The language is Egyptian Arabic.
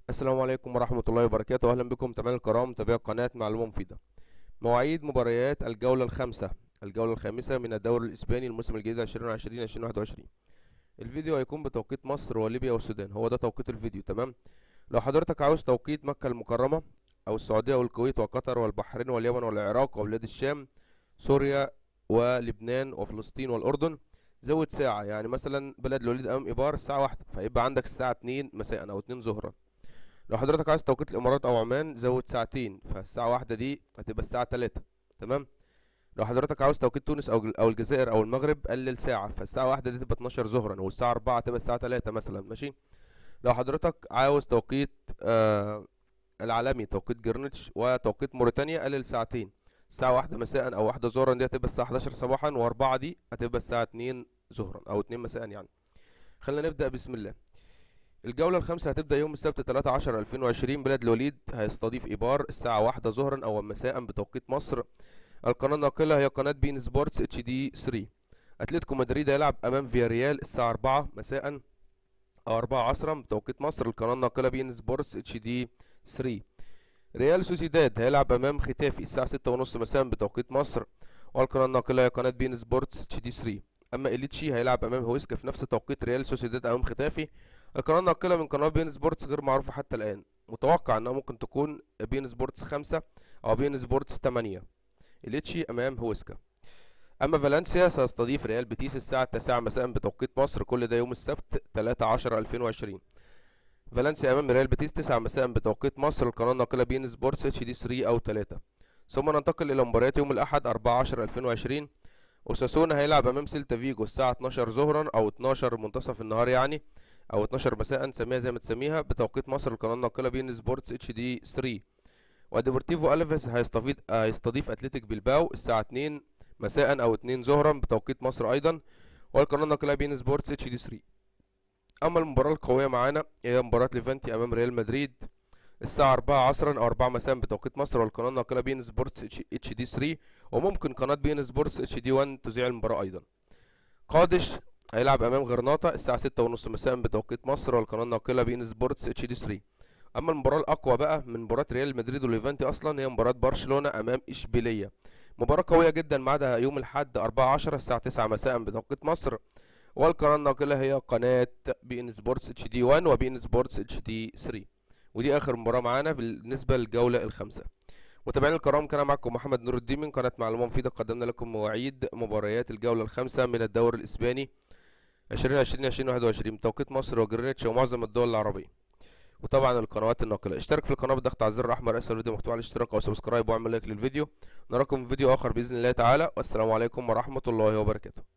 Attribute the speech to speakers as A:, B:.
A: السلام عليكم ورحمة الله وبركاته أهلا بكم متابعينا الكرام متابعي قناة معلومة مفيدة مواعيد مباريات الجولة الخامسة الجولة الخامسة من الدوري الإسباني الموسم الجديد 2020 2021 الفيديو هيكون بتوقيت مصر وليبيا والسودان هو ده توقيت الفيديو تمام لو حضرتك عاوز توقيت مكة المكرمة أو السعودية والكويت وقطر والبحرين واليمن والعراق وبلاد الشام سوريا ولبنان وفلسطين والأردن زود ساعة يعني مثلا بلد الوليد أمام إيبار الساعة واحدة فيبقى عندك الساعة اتنين مساء أو اتنين ظهرا لو حضرتك عايز توقيت الامارات او عمان زود ساعتين فالساعة واحدة دي هتبقى الساعة تلاتة تمام لو حضرتك عاوز توقيت تونس او او الجزائر او المغرب قلل ساعة فالساعة واحدة دي تبقى 12 ظهرا والساعة أربعة تبقى الساعة تلاتة مثلا ماشي لو حضرتك عاوز توقيت آه العالمي توقيت جرينتش وتوقيت موريتانيا قلل ساعتين الساعة واحدة مساء أو واحدة ظهرا دي هتبقى الساعة 11 صباحا وأربعة دي هتبقى الساعة اتنين ظهرا أو اتنين مساء يعني خلينا نبدأ بسم الله الجولة الخامسة هتبدأ يوم السبت 3 10 2020 بلاد الوليد هيستضيف إيبار الساعة واحدة ظهرا أو مساء بتوقيت مصر القناة الناقلة هي قناة بين سبورتس اتش دي 3 أتلتيكو مدريد هيلعب أمام فياريال الساعة 4 مساء أو 4 عصرا بتوقيت مصر القناة الناقلة بين سبورتس اتش دي 3 ريال سوسيداد هيلعب أمام ختافي الساعة 6 ونص مساء بتوقيت مصر والقناة الناقلة هي قناة بين سبورتس اتش دي 3 أما إليتشي هيلعب أمام هويسكا في نفس توقيت ريال سوسيداد أمام ختافي القناة الناقلة من قناة بين سبورتس غير معروفة حتى الآن متوقع انها ممكن تكون بين سبورتس خمسة او بين سبورتس تمانية إليتشي امام هويسكا اما فالنسيا سيستضيف ريال بيتيس الساعة التاسعة مساء بتوقيت مصر كل ده يوم السبت 3 10 2020 فالنسيا امام ريال بيتيس 9 مساء بتوقيت مصر القناة الناقلة بين سبورتس اتش دي 3 او 3 ثم ننتقل الى مباريات يوم الاحد 4 10 2020 اوساسونا هيلعب امام سيلتا فيجو الساعة 12 ظهرا او 12 منتصف النهار يعني او 12 مساء سميها زي ما تسميها بتوقيت مصر القناه الناقله بين سبورتس اتش دي 3 وديبورتيفو الفيس هيستضيف هيستضيف اتلتيك بلباو الساعه 2 مساء او 2 ظهرا بتوقيت مصر ايضا والقناه الناقله بين سبورتس اتش دي 3 اما المباراه القويه معانا هي مباراه ليفانتي امام ريال مدريد الساعة 4 عصرا أو 4 مساء بتوقيت مصر والقناة الناقلة بين سبورتس اتش دي 3 وممكن قناة بين سبورتس اتش دي 1 تذيع المباراة أيضا. قادش هيلعب امام غرناطة الساعة ستة ونص مساء بتوقيت مصر والقناة الناقلة بين سبورتس اتش دي 3 اما المباراة الاقوى بقى من مباراة ريال مدريد وليفانتي اصلا هي مباراة برشلونة امام اشبيلية مباراة قوية جدا ميعادها يوم الاحد 4 10 الساعة 9 مساء بتوقيت مصر والقناة الناقلة هي قناة بي ان سبورتس اتش دي 1 وبي ان سبورتس اتش دي 3 ودي اخر مباراة معانا بالنسبة للجولة الخامسة متابعينا الكرام كان معكم محمد نور الدين من قناة معلومة مفيدة قدمنا لكم مواعيد مباريات الجولة الخامسة من الدوري الاسباني 2020 2021 بتوقيت مصر وجرينتش ومعظم الدول العربية وطبعا القنوات الناقلة اشترك في القناة بالضغط على الزر الأحمر أسفل الفيديو مكتوب على الاشتراك أو سبسكرايب واعمل لايك للفيديو نراكم في فيديو آخر بإذن الله تعالى والسلام عليكم ورحمة الله وبركاته